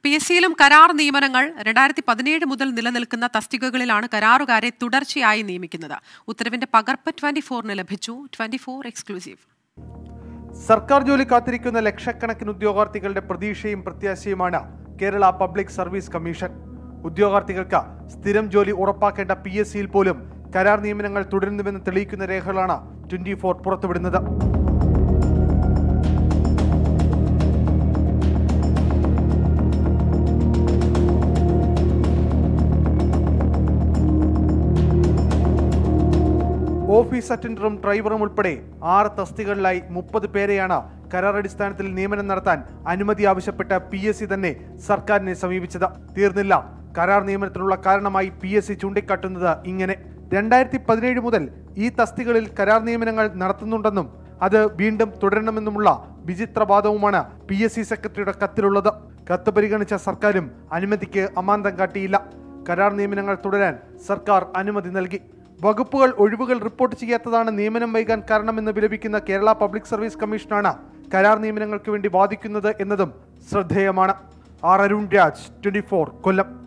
P S സിയിലും കരാർ നിയമനങ്ങൾ രണ്ടായിരത്തി പതിനേഴ് മുതൽ നിലനിൽക്കുന്ന തസ്തികകളിലാണ് കരാറുകാരെ തുടർച്ചയായി നിയമിക്കുന്നത് ഉത്തരവിന്റെ പകർപ്പ് ട്വന്റി ഫോറിന് ലഭിച്ചു ട്വന്റി ഫോർ എക്സ്ക്ലൂസീവ് സർക്കാർ ജോലി കാത്തിരിക്കുന്ന ലക്ഷക്കണക്കിന് ഉദ്യോഗാർത്ഥികളുടെ പ്രതീക്ഷയും പ്രത്യാശയുമാണ് കേരള പബ്ലിക് സർവീസ് കമ്മീഷൻ ഉദ്യോഗാർത്ഥികൾക്ക് സ്ഥിരം ജോലി ഉറപ്പാക്കേണ്ട പി എസ് സിയിൽ പോലും കരാർ നിയമനങ്ങൾ തുടരുന്നുവെന്ന് തെളിയിക്കുന്ന രേഖകളാണ് ട്വന്റി ഫോർ പുറത്തുവിടുന്നത് ഓഫീസ് അറ്റൻഡറും ഡ്രൈവറും ഉൾപ്പെടെ ആറ് തസ്തികളിലായി മുപ്പത് പേരെയാണ് കരാർ അടിസ്ഥാനത്തിൽ നിയമനം നടത്താൻ അനുമതി ആവശ്യപ്പെട്ട് പി എസ് സി തന്നെ സർക്കാരിനെ സമീപിച്ചത് തീർന്നില്ല കരാർ നിയമനത്തിനുള്ള കാരണമായി പി എസ് സി ചൂണ്ടിക്കാട്ടുന്നത് ഇങ്ങനെ രണ്ടായിരത്തി പതിനേഴ് മുതൽ ഈ തസ്തികളിൽ കരാർ നിയമനങ്ങൾ നടത്തുന്നുണ്ടെന്നും അത് വീണ്ടും തുടരണമെന്നുമുള്ള വിചിത്രവാദവുമാണ് പി എസ് സി സെക്രട്ടറിയുടെ കത്തിലുള്ളത് കത്ത് പരിഗണിച്ച സർക്കാരും അനുമതിക്ക് അമാന്തം കാട്ടിയില്ല കരാർ നിയമനങ്ങൾ തുടരാൻ സർക്കാർ അനുമതി നൽകി വകുപ്പുകൾ ഒഴിവുകൾ റിപ്പോർട്ട് ചെയ്യാത്തതാണ് നിയമനം വൈകാൻ കാരണമെന്ന് വിലപിക്കുന്ന കേരള പബ്ലിക് സർവീസ് കമ്മീഷനാണ് കരാർ നിയമനങ്ങൾക്ക് വേണ്ടി വാദിക്കുന്നത് എന്നതും ശ്രദ്ധേയമാണ് ആർ അരുൺ രാജ് ട്വന്റി കൊല്ലം